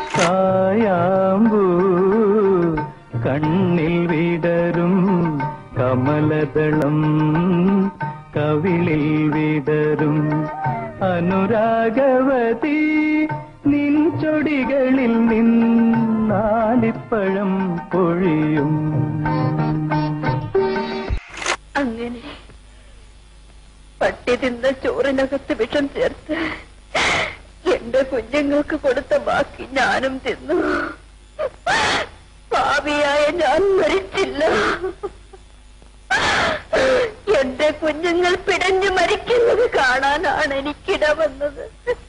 കായാമ്പൂ കണ്ണിൽ വിടരും കമലദളം കവിളിൽ വിടരും അനുരാഗവതി നിൻ ചൊടികളിൽ നിന്നാലിപ്പഴം പൊഴിയും അങ്ങനെ പട്ടി തിന്ന ചോറിനകത്ത് വിഷം ചേർത്ത് എന്റെ കുഞ്ഞുങ്ങൾക്ക് കൊടുത്ത ബാക്കി ഞാനും തിന്നു ഭാവിയായ ഞാൻ മരിച്ചില്ല എന്റെ കുഞ്ഞുങ്ങൾ പിടഞ്ഞു മരിക്കുന്നത് കാണാനാണ് എനിക്കിട വന്നത്